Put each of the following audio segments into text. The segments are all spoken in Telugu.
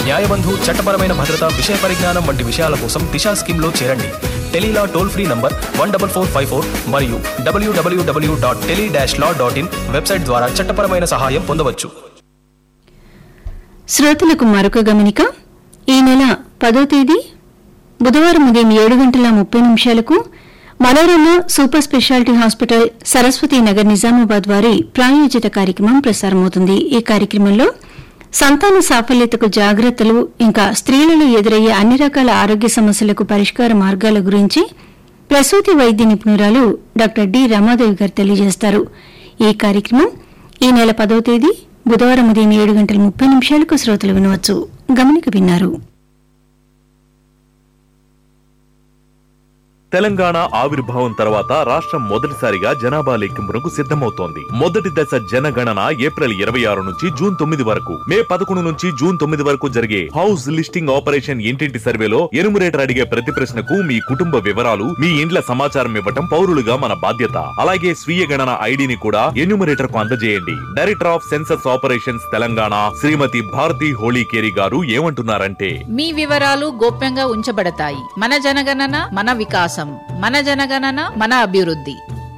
న్యాయబంధు చట్టపరమైన భద్రత విషయ పరిజ్ఞానం వంటి విషయాల కోసం దిశా స్కీమ్లో చేరండి tele law toll free number one double four five four మరియు డబ్ల్యూడబ్ల్యూడబ్ల్యూ dot tele dash law dot in website ద్వారా చట్టపరమైన సహాయం పొందవచ్చు శ్రోతలకు మరొక గమనిక ఈ నెల పదో తేదీ బుధవారం ఉదయం ఏడు గంటల ముప్పై నిమిషాలకు Manorama super speciality hospital Saraswati Nagar Nizamabad వారి ప్రాయోజిత కార్యక్రమం ప్రసారమవుతుంది ఈ కార్యక్రమంలో సంతాన సాఫల్యతకు జాగ్రత్తలు ఇంకా స్త్రీలలో ఎదురయ్యే అన్ని రకాల ఆరోగ్య సమస్యలకు పరిష్కార మార్గాల గురించి ప్రసూతి వైద్య నిపుణురాలు డాక్టర్ డి రమాదేవి గారు తెలియజేస్తారు ఈ కార్యక్రమం ఈ నెల పదో తేదీ బుధవారం ఉదయం ఏడు గంటల ముప్పై నిమిషాలకు శ్రోతలు వినవచ్చు గమనిక విన్నారు తెలంగాణ ఆవిర్భావం తర్వాత రాష్ట్రం మొదటిసారిగా జనాభా లెక్కింపునకు సిద్ధమవుతోంది మొదటి దశ జనగణన ఏప్రిల్ ఇరవై ఆరు నుంచి జూన్ తొమ్మిది వరకు మే పదకొండు నుంచి జూన్ తొమ్మిది వరకు జరిగే హౌస్ లిస్టింగ్ ఆపరేషన్ ఇంటింటి సర్వేలో ఎనుమరేటర్ అడిగే ప్రతి ప్రశ్నకు మీ కుటుంబ వివరాలు మీ ఇండ్ల సమాచారం ఇవ్వటం పౌరులుగా మన బాధ్యత అలాగే స్వీయ గణన ఐడిని కూడా ఎన్యూమరేటర్ కు అందజేయండి director of census operations Telangana Shrimati Bharati Holikeri గారు ఏమంటున్నారంటే మీ వివరాలు గోప్యంగా ఉంచబడతాయి మన జనగణన మన వికాసం మన జనగణన మన అభివృద్ధి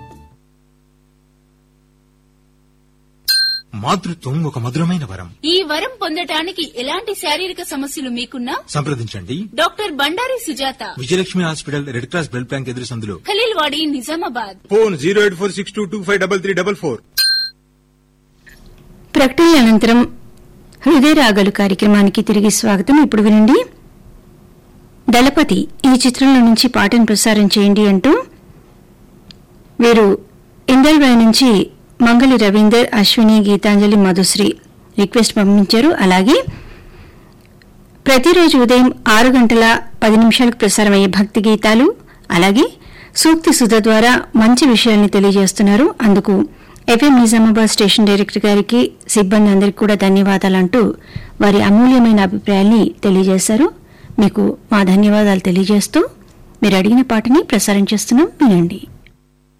మాతృత్వం ఒక మధురమైన వరం ఈ వరం పొందటానికి ఎలాంటి శారీరక సమస్యలు మీకున్నా సంప్రదించండి doctor Bandari Sujatha Vijayalakshmi hospital red cross blood bank ఎదురు సందులో Khaleel Wadi Nizamabad phone zero eight four six two two five double three double four ప్రకటన అనంతరం హృదయ రాగలు కార్యక్రమానికి తిరిగి స్వాగతం ఇప్పుడు వినండి దళపతి ఈ చిత్రంలో నుంచి పాటను ప్రసారం చేయండి అంటూ వీరు ఇందల్వాయి నుంచి మంగళి రవీందర్ అశ్విని గీతాంజలి మధుశ్రీ రిక్వెస్ట్ పంపించారు అలాగే ప్రతిరోజు ఉదయం ఆరు గంటల పది నిమిషాలకు ప్రసారమయ్యే భక్తి గీతాలు అలాగే సూక్తి సుధ ద్వారా మంచి విషయాల్ని తెలియజేస్తున్నారు అందుకు ఎఫ్ఎం నిజామాబాద్ స్టేషన్ డైరెక్టర్ గారికి సిబ్బంది అందరికీ కూడా ధన్యవాదాలంటూ వారి అమూల్యమైన అభిప్రాయాల్ని తెలియజేశారు మీకు మా ధన్యవాదాలు తెలియజేస్తూ మీరు అడిగిన పాటని ప్రసారం చేస్తున్నాం వినండి